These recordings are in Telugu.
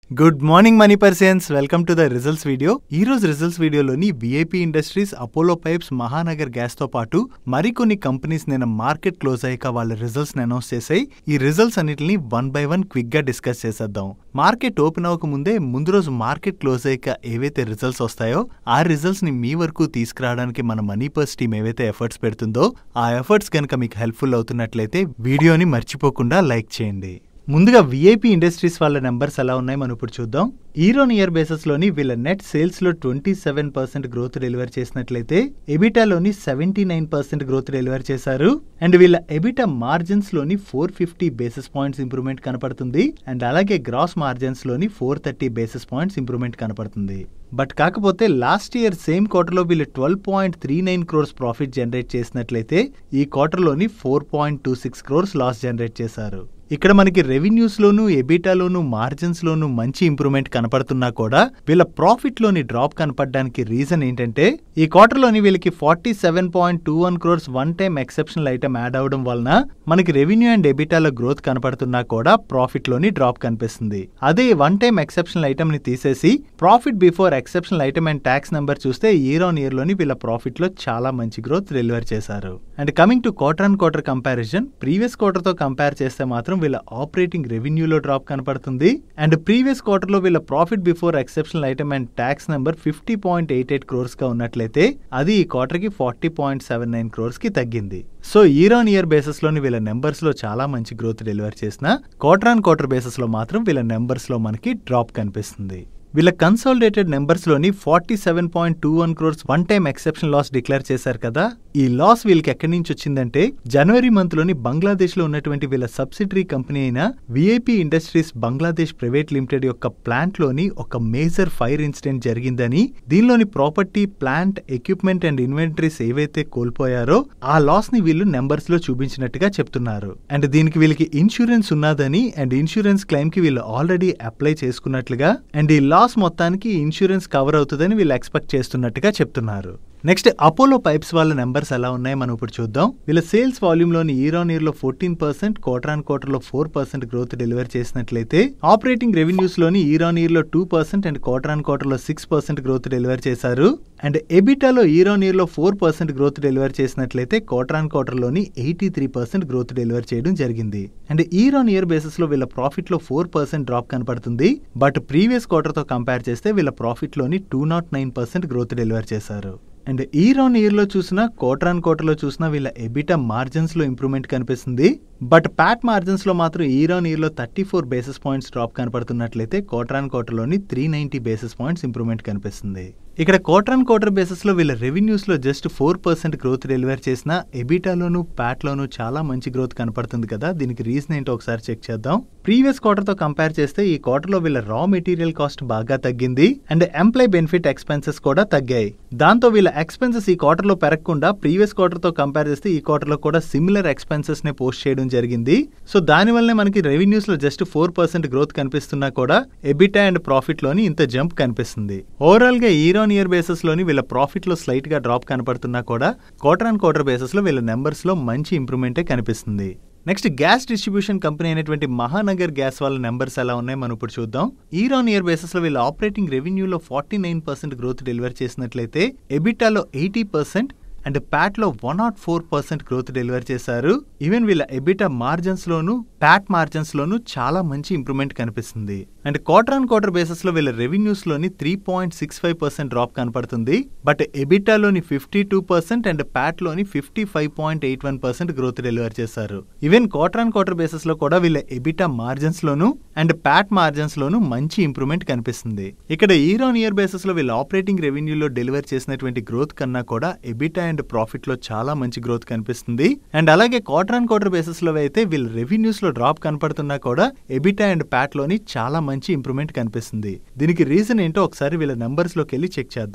good morning money persons welcome to the results video ఈ రోజు రిజల్ట్స్ వీడియోలోని VIP Industries Apollo Pipes Mahanagar Gas తో పాటు మరికొన్ని కంపెనీస్ నేను మార్కెట్ క్లోజ్ అయ్యాక వాళ్ళ రిజల్ట్స్ అనౌన్స్ చేసాయి ఈ రిజల్ట్స్ అన్నిటిని వన్ బై వన్ క్విక్ గా డిస్కస్ చేసేద్దాం మార్కెట్ ఓపెన్ అవ్వక ముందే ముందు రోజు మార్కెట్ క్లోజ్ అయ్యాక ఏవైతే రిజల్ట్స్ వస్తాయో ఆ రిజల్ట్స్ ని మీ వరకు తీసుకురావడానికి మన మనీ పర్స్ టీమ్ ఏవైతే ఎఫర్ట్స్ పెడుతుందో ఆ ఎఫర్ట్స్ కనుక మీకు హెల్ప్ఫుల్ అవుతున్నట్లయితే వీడియోని మర్చిపోకుండా లైక్ చేయండి ముందుగా విఐపి ఇండస్ట్రీస్ వాళ్ళ నెంబర్స్ ఎలా ఉన్నాయి మనం ఇప్పుడు చూద్దాం ఈరోన్ ఇయర్ బేసస్ లోని వీళ్ళ నెట్ సేల్స్ లో twenty seven percent growth deliver చేసినట్లయితే ఎబిటాలోని seventy nine percent growth deliver చేశారు అండ్ వీళ్ళ ఎబిటా మార్జిన్స్ లోని four fifty basis points improvement కనపడుతుంది అండ్ అలాగే గ్రాస్ మార్జిన్స్ లోని four thirty basis points improvement కనపడుతుంది బట్ కాకపోతే లాస్ట్ ఇయర్ సేమ్ క్వార్టర్లో వీళ్ళు twelve point three nine crores profit generate చేసినట్లయితే ఈ క్వార్టర్లోని four point two six crores loss generate చేశారు ఇక్కడ మనకి రెవెన్యూస్ లోను ఎబిటాలోను మార్జిన్స్ లోను మంచి ఇంప్రూవ్మెంట్ కనపడుతున్నా కూడా వీళ్ళ ప్రాఫిట్ లోని డ్రాప్ కనపడడానికి రీజన్ ఏంటంటే ఈ క్వార్టర్ లోని వీళ్ళకి forty seven point two one crores one time exceptional item add అవడం వలన మనకి రెవెన్యూ అండ్ ఎబిటాలో గ్రోత్ కనపడుతున్నా కూడా ప్రాఫిట్ లోని డ్రాప్ కనిపిస్తుంది అదే వన్ టైం ఎక్సెప్షనల్ ఐటమ్ ని తీసేసి profit before exceptional item and tax number చూస్తే ఇయర్ ఆన్ ఇయర్ లోని వీళ్ళ ప్రాఫిట్ లో చాలా మంచి గ్రోత్ డెలివర్ చేశారు and coming to quarter and quarter comparison previous quarter తో కంపేర్ చేస్తే మాత్రం వీళ్ళ ఆపరేటింగ్ రెవెన్యూలో డ్రాప్ కనపడుతుంది అండ్ ప్రీవియస్ క్వార్టర్ లో వీళ్ళ profit before exceptional item and tax number fifty point eight eight crores గా ఉన్నట్లయితే అది ఈ క్వార్టర్ కి forty point seven nine crores కి తగ్గింది so year on year basis లోని వీళ్ళ నెంబర్స్ లో చాలా మంచి గ్రోత్ డెలివర్ చేసిన క్వార్టర్ ఆన్ క్వార్టర్ బేసిస్ లో మాత్రం వీళ్ళ నెంబర్స్ లో మనకి డ్రాప్ కనిపిస్తుంది వీళ్ళ కన్సాలిడేటెడ్ నెంబర్స్ లోని forty seven point two one crores one time exception loss declare చేశారు కదా ఈ లాస్ వీళ్ళకి ఎక్కడి నుంచి వచ్చిందంటే జనవరి మంత్ లోని బంగ్లాదేశ్ లో ఉన్నటువంటి వీళ్ళ సబ్సిడరీ కంపెనీ అయిన VIP Industries Bangladesh private limited యొక్క ప్లాంట్ లోని ఒక మేజర్ ఫైర్ ఇన్సిడెంట్ జరిగిందని దీనిలోని property plant equipment and inventories ఏవైతే కోల్పోయారో ఆ లాస్ ని వీళ్ళు నెంబర్స్ లో చూపించినట్టుగా చెప్తున్నారు అండ్ దీనికి వీళ్ళకి ఇన్సూరెన్స్ ఉన్నదని అండ్ ఇన్సూరెన్స్ క్లెయిమ్ కి వీళ్ళు ఆల్రెడీ అప్లై చేసుకున్నట్లుగా అండ్ ఈ లాస్ మొత్తానికి ఇన్సూరెన్స్ కవర్ అవుతుందని వీళ్ళు ఎక్స్పెక్ట్ చేస్తున్నట్టుగా చెప్తున్నారు నెక్స్ట్ అపోలో పైప్స్ వాళ్ళ నెంబర్స్ ఎలా ఉన్నాయో మనం ఇప్పుడు చూద్దాం వీళ్ళ సేల్స్ వాల్యూమ్ లోని ఇయర్ ఆన్ ఇయర్ లో fourteen percent quarter on quarter లో ఫోర్ పర్సెంట్ గ్రోత్ డెలివర్ చేసినట్లయితే ఆపరేటింగ్ రెవెన్యూస్ లోని ఇయర్ ఆన్ ఇయర్ లో two percent and quarter on quarter లో సిక్స్ పర్సెంట్ గ్రోత్ డెలివర్ చేశారు అండ్ ఎబిటాలో ఇయర్ ఆన్ ఇయర్ లో ఫోర్ పర్సెంట్ గ్రోత్ డెలివర్ చేసినట్లయితే క్వార్టర్ ఆన్ క్వార్టర్ లోని eighty three percent growth deliver చేయడం జరిగింది and year on year basis లో వీళ్ళ ప్రాఫిట్ లో ఫోర్ పర్సెంట్ డ్రాప్ కనపడుతుంది బట్ ప్రీవియస్ క్వార్టర్ తో కంపేర్ చేస్తే వీళ్ళ ప్రాఫిట్ లోని two not nine percent growth deliver చేశారు అండ్ ఇయర్ ఆన్ ఇయర్ లో చూసినా క్వార్టర్ ఆన్ క్వార్టర్ లో చూసినా వీళ్ళ ఎబిటా మార్జిన్స్ లో ఇంప్రూవ్మెంట్ కనిపిస్తుంది బట్ ప్యాట్ మార్జిన్స్ లో మాత్రం ఇయర్ ఆన్ ఇయర్ లో thirty four basis points drop కనపడుతున్నట్లయితే క్వార్టర్ ఆన్ క్వార్టర్ లోని three ninety basis points improvement కనిపిస్తుంది ఇక్కడ క్వార్టర్ ఆన్ క్వార్టర్ బేసిస్ లో వీళ్ళ రెవెన్యూస్ లో just four percent growth deliver చేసిన ఎబిటాలోను ప్యాట్ లోను చాలా మంచి గ్రోత్ కనపడుతుంది కదా దీనికి రీజన్ ఏంటో ఒకసారి చెక్ చేద్దాం ప్రీవియస్ క్వార్టర్ తో కంపేర్ చేస్తే ఈ క్వార్టర్ లో వీళ్ళ రా మెటీరియల్ కాస్ట్ బాగా తగ్గింది అండ్ ఎంప్లాయ్ బెనిఫిట్ ఎక్స్పెన్సెస్ కూడా తగ్గాయి దాంతో వీళ్ళ ఎక్స్పెన్సెస్ ఈ క్వార్టర్ లో పెరగకుండా ప్రీవియస్ క్వార్టర్ తో కంపేర్ చేస్తే ఈ క్వార్టర్ లో కూడా సిమిలర్ ఎక్స్పెన్సెస్ నే పోస్ట్ చేయడం జరిగింది సో దాని వల్లనే మనకి రెవెన్యూస్ లో జస్ట్ ఫోర్ పర్సెంట్ గ్రోత్ కనిపిస్తున్నా కూడా ఎబిటా అండ్ ప్రాఫిట్ లోని ఇంత జంప్ కనిపిస్తుంది ఓవరాల్ గా ఈరో ఆన్ ఇయర్ బేసిస్ లోని వీళ్ళ ప్రాఫిట్ లో స్లైట్ గా డ్రాప్ కనపడుతున్నా కూడా క్వార్టర్ ఆన్ క్వార్టర్ బేసిస్ లో వీళ్ళ నెంబర్స్ లో మంచి ఇంప్రూవ్మెంటే కనిపిస్తుంది నెక్స్ట్ గ్యాస్ డిస్ట్రిబ్యూషన్ కంపెనీ అయినటువంటి మహానగర్ గ్యాస్ వాళ్ళ నెంబర్స్ ఎలా ఉన్నాయి మనం ఇప్పుడు చూద్దాం ఇయర్ ఆన్ ఇయర్ బేసిస్ లో వీళ్ళ ఆపరేటింగ్ రెవెన్యూలో forty nine percent growth deliver చేసినట్లయితే ఎబిటాలో ఎయిటీ పర్సెంట్ అండ్ ప్యాట్ లో one not four percent growth deliver చేశారు ఈవెన్ వీళ్ళ ఎబిటా మార్జిన్స్ లోను ప్యాట్ మార్జిన్స్ లోను చాలా మంచి ఇంప్రూవ్మెంట్ కనిపిస్తుంది and quarter on quarter basis లో వీళ్ళ రెవెన్యూస్ లోని three point six five percent drop కనపడుతుంది బట్ ఎబిటాలోని fifty two percent and PAT లోని fifty five point eight one percent growth deliver చేశారు even quarter on quarter basis లో కూడా వీళ్ళ ఎబిటా మార్జిన్స్ లోను అండ్ ప్యాట్ మార్జిన్స్ లోను మంచి ఇంప్రూవ్మెంట్ కనిపిస్తుంది ఇక్కడ ఇయర్ ఆన్ ఇయర్ బేసిస్ లో వీళ్ళ ఆపరేటింగ్ రెవెన్యూలో డెలివర్ చేసినటువంటి గ్రోత్ కన్నా కూడా ఎబిటా అండ్ ప్రాఫిట్ లో చాలా మంచి గ్రోత్ కనిపిస్తుంది అండ్ అలాగే క్వార్టర్ ఆన్ క్వార్టర్ బేసిస్ లో అయితే వీళ్ళ రెవెన్యూస్ లో డ్రాప్ కనపడుతున్నా కూడా ఎబిటా అండ్ ప్యాట్ లోని చాలా మంచి ఇంప్రూవ్మెంట్ కనిపిస్తుంది దీనికి రీజన్ ఏంటో ఒకసారి వీళ్ళ నెంబర్స్ లోకి వెళ్ళి చెక్ చేద్దాం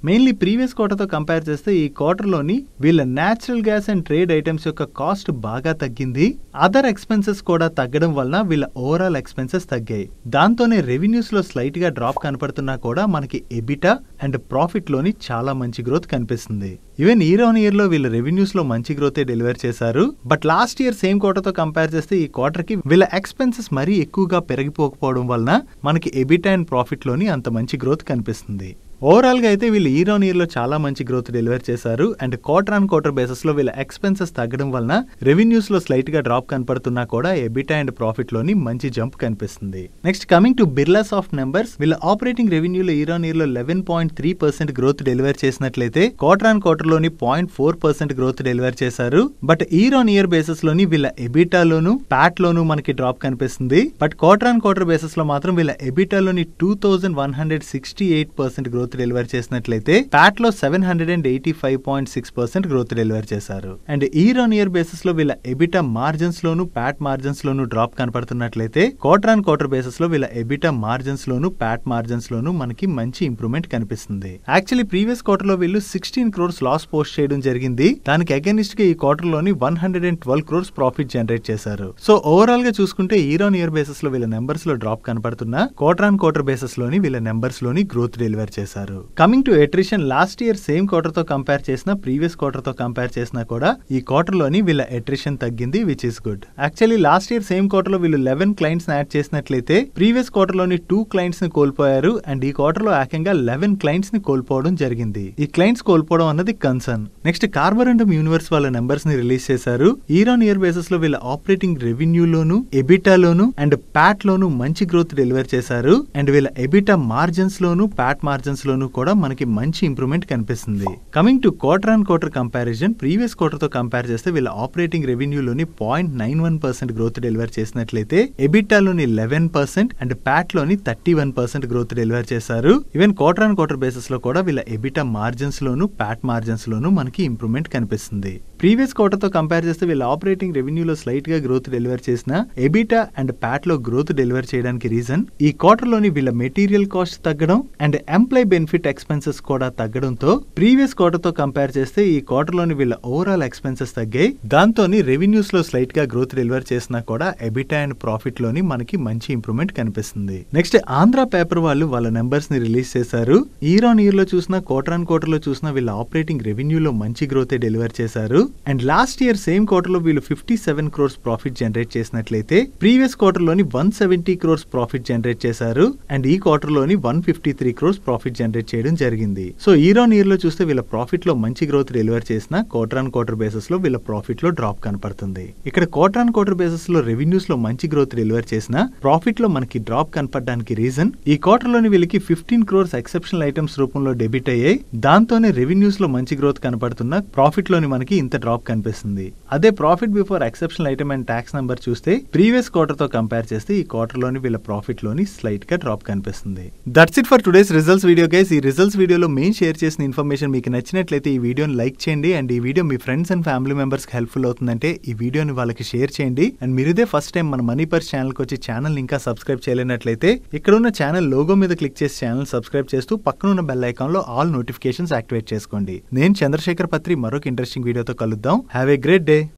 మెయిన్లీ ప్రీవియస్ క్వార్టర్తో కంపేర్ చేస్తే ఈ క్వార్టర్లోని వీళ్ళ natural gas and trade items యొక్క కాస్ట్ బాగా తగ్గింది అదర్ ఎక్స్పెన్సెస్ కూడా తగ్గడం వలన వీళ్ళ ఓవరాల్ ఎక్స్పెన్సెస్ తగ్గాయి దాంతోనే రెవెన్యూస్ లో స్లైట్ గా డ్రాప్ కనపడుతున్నా కూడా మనకి ఎబిటా అండ్ ప్రాఫిట్ లోని చాలా మంచి గ్రోత్ కనిపిస్తుంది ఈవెన్ ఇయర్ ఆన్ ఇయర్ లో వీళ్ళ రెవెన్యూస్ లో మంచి గ్రోత్ డెలివర్ చేశారు but last year same quarter తో కంపేర్ చేస్తే ఈ క్వార్టర్ కి వీళ్ళ ఎక్స్పెన్సెస్ మరీ ఎక్కువగా పెరిగిపోకపోవడం వలన మనకి ఎబిటా అండ్ ప్రాఫిట్ లోని అంత మంచి గ్రోత్ కనిపిస్తుంది ఓవరాల్ గా అయితే వీళ్ళు ఇయర్ ఆన్ ఇయర్ లో చాలా మంచి గ్రోత్ డెలివర్ చేశారు and quarter on quarter basis లో వీళ్ళ ఎక్స్పెన్సెస్ తగ్గడం వలన రెవెన్యూస్ లో స్లైట్ గా డ్రాప్ కనపడుతున్నా కూడా ఎబిటా అండ్ ప్రాఫిట్ లోని మంచి జంప్ కనిపిస్తుంది next coming to Birla soft numbers వీళ్ళ ఆపరేటింగ్ రెవెన్యూలో ఇయర్ ఆన్ ఇయర్ లో eleven point three percent growth deliver చేసినట్లయితే క్వార్టర్ ఆన్ క్వార్టర్ లోని point four percent growth deliver చేశారు but year on year basis లోని వీళ్ళ ఎబిటాలోను ప్యాట్ లోను మనకి డ్రాప్ కనిపిస్తుంది but quarter on quarter basis లో మాత్రం వీళ్ళ ఎబిటాలోని two thousand one hundred sixty eight percent growth deliver చేసినట్లయితే ప్యాట్ లో seven hundred and eighty five point six percent growth deliver చేశారు and year on year basis లో వీళ్ళ ఎబిటా మార్జిన్స్ లోను ప్యాట్ మార్జిన్స్ లోను డ్రాప్ కనపడుతున్నట్లయితే క్వార్టర్ ఆన్ క్వార్టర్ బేసిస్ లో వీళ్ళ ఎబిటా మార్జిన్స్ లోను ప్యాట్ మార్జిన్స్ లోను మనకి మంచి ఇంప్రూవ్మెంట్ కనిపిస్తుంది యాక్చువల్లీ ప్రీవియస్ క్వార్టర్ లో వీళ్ళు సిక్స్టీన్ క్రోర్స్ లాస్ పోస్ట్ చేయడం జరిగింది దానికి అగెనిస్ట్ గా ఈ క్వార్టర్ లోని one hundred and twelve crores profit generate చేశారు సో ఓవరాల్ గా చూసుకుంటే ఇయర్ ఆన్ ఇయర్ బేసిస్ లో వీళ్ళ నెంబర్స్ లో డ్రాప్ కనపడుతున్నా క్వార్టర్ ఆన్ క్వార్టర్ బేసిస్ లోని వీళ్ళ నెంబర్స్ లోని గ్రోత్ డెలివర్ చేశారు coming to attrition last year same quarter తో కంపేర్ చేసిన ప్రీవియస్ క్వార్టర్ తో కంపేర్ చేసినా కూడా ఈ క్వార్టర్ లోని వీళ్ళ ఎట్రిషన్ తగ్గింది which is good actually last year same quarter లో వీళ్ళు లెవెన్ క్లయింట్స్ యాడ్ చేసినట్లయితే ప్రీవియస్ క్వార్టర్ లోని టూ క్లయింట్స్ ని కోల్పోయారు అండ్ ఈ క్వార్టర్ లో ఏకంగా లెవెన్ క్లయింట్స్ ని కోల్పోవడం జరిగింది ఈ క్లయింట్స్ కోల్పోవడం అన్నది కన్సర్న్ నెక్స్ట్ కార్బోరండమ్ యూనివర్స్ వాళ్ళ నెంబర్స్ ని రిలీజ్ చేశారు ఇయర్ ఆన్ ఇయర్ బేసిస్ లో వీళ్ళ ఆపరేటింగ్ రెవెన్యూ లోను ఎబిటా లోను అండ్ ప్యాట్ లోను మంచి గ్రోత్ డెలివర్ చేశారు అండ్ వీళ్ళ ఎబిటా మార్జిన్స్ లోను ప్యాట్ మార్జిన్స్ లోను కూడా మనకి మంచి ఇంప్రూవ్మెంట్ కనిపిస్తుంది coming to quarter on quarter comparison previous quarter తో కంపేర్ చేస్తే వీళ్ళ ఆపరేటింగ్ రెవెన్యూ లోని point nine one percent growth deliver చేసినట్లయితే ఎబిటా లోని లెవెన్ పర్సెంట్ అండ్ ప్యాట్ లోని thirty one percent growth deliver చేశారు even quarter on quarter basis లో కూడా వీళ్ళ ఎబిటా మార్జిన్స్ లోను ప్యాట్ మార్జిన్స్ లోను మనకి ఇంప్రూవ్మెంట్ కనిపిస్తుంది ప్రీవియస్ క్వార్టర్ తో కంపేర్ చేస్తే వీళ్ళ ఆపరేటింగ్ రెవెన్యూలో స్లైట్ గా గ్రోత్ డెలివర్ చేసిన ఎబిటా అండ్ ప్యాట్ లో గ్రోత్ డెలివర్ చేయడానికి రీజన్ ఈ క్వార్టర్ లోని వీళ్ళ మెటీరియల్ కాస్ట్ తగ్గడం అండ్ ఎంప్లాయ్ బెనిఫిట్ ఎక్స్పెన్సెస్ కూడా తగ్గడంతో ప్రీవియస్ క్వార్టర్ తో కంపేర్ చేస్తే ఈ క్వార్టర్ లోని వీళ్ళ ఓవరాల్ ఎక్స్పెన్సెస్ తగ్గాయి దాంతోని రెవెన్యూస్ లో స్లైట్ గా గ్రోత్ డెలివర్ చేసినా కూడా ఎబిటా అండ్ ప్రాఫిట్ లోని మనకి మంచి ఇంప్రూవ్మెంట్ కనిపిస్తుంది నెక్స్ట్ ఆంధ్ర పేపర్ వాళ్ళు వాళ్ళ నెంబర్స్ ని రిలీజ్ చేశారు ఇయర్ ఆన్ ఇయర్ లో చూసిన క్వార్టర్ ఆన్ క్వార్టర్ లో చూసిన వీళ్ళ ఆపరేటింగ్ రెవెన్యూ లో మంచి గ్రోత్ డెలివర్ చేశారు and last year same quarter లో వీళ్ళు fifty seven crores profit generate చేసినట్లయితే ప్రీవియస్ క్వార్టర్ లోని one seventy crores profit generate చేశారు అండ్ ఈ క్వార్టర్ లోని one fifty three crores profit generate చేయడం జరిగింది సో ఇయర్ ఆన్ ఇయర్ లో చూస్తే వీళ్ళ ప్రాఫిట్ లో మంచి గ్రోత్ డెలివర్ చేసిన క్వార్టర్ ఆన్ క్వార్టర్ బేసిస్ లో వీళ్ళ ప్రాఫిట్ లో డ్రాప్ కనపడుతుంది ఇక్కడ క్వార్టర్ ఆన్ క్వార్టర్ బేసిస్ లో రెవెన్యూస్ లో మంచి గ్రోత్ డెలివర్ చేసిన ప్రాఫిట్ లో మనకి డ్రాప్ కనపడడానికి రీజన్ ఈ క్వార్టర్ లోని వీళ్ళకి ఫిఫ్టీన్ క్రోర్స్ ఎక్సెప్షనల్ ఐటమ్స్ రూపంలో డెబిట్ అయ్యాయి దాంతోనే రెవెన్యూస్ లో మంచి గ్రోత్ కనపడుతున్న ప్రాఫిట్ లోని మనకి ఇంత డ్రాప్ కనిపిస్తుంది అదే profit before exceptional item and tax number చూస్తే ప్రీవియస్ క్వార్టర్ తో కంపేర్ చేస్తే ఈ క్వార్టర్ లోని వీళ్ళ ప్రాఫిట్ లోని స్లైట్ గా డ్రాప్ కనిపిస్తుంది that's it for today's results video guys ఈ రిజల్ట్స్ వీడియోలో మెయిన్ షేర్ చేసిన ఇన్ఫర్మేషన్ మీకు నచ్చినట్లయితే ఈ వీడియోని లైక్ చేయండి అండ్ ఈ వీడియో మీ ఫ్రెండ్స్ అండ్ ఫ్యామిలీ మెంబర్స్ కి హెల్ప్ఫుల్ అవుతుందంటే ఈ వీడియోని వాళ్ళకి షేర్ చేయండి అండ్ మీరు ఇదే ఫస్ట్ టైం మన మనీ పర్స్ ఛానల్ కి వచ్చి ఛానల్ ఇంకా సబ్స్క్రైబ్ చేయలేనట్లయితే ఇక్కడ ఉన్న ఛానల్ లోగో మీద క్లిక్ చేసి ఛానల్ సబ్స్క్రైబ్ చేస్తూ పక్కన ఉన్న బెల్ ఐకాన్ లో ఆల్ నోటిఫికేషన్స్ యాక్టివేట్ చేసుకోండి నేను చంద్రశేఖర్ పత్రి మరొక ఇంట్రెస్టింగ్ వీడియోతో కలుద్దాం హ్యావ్ ఏ గ్రేట్ డే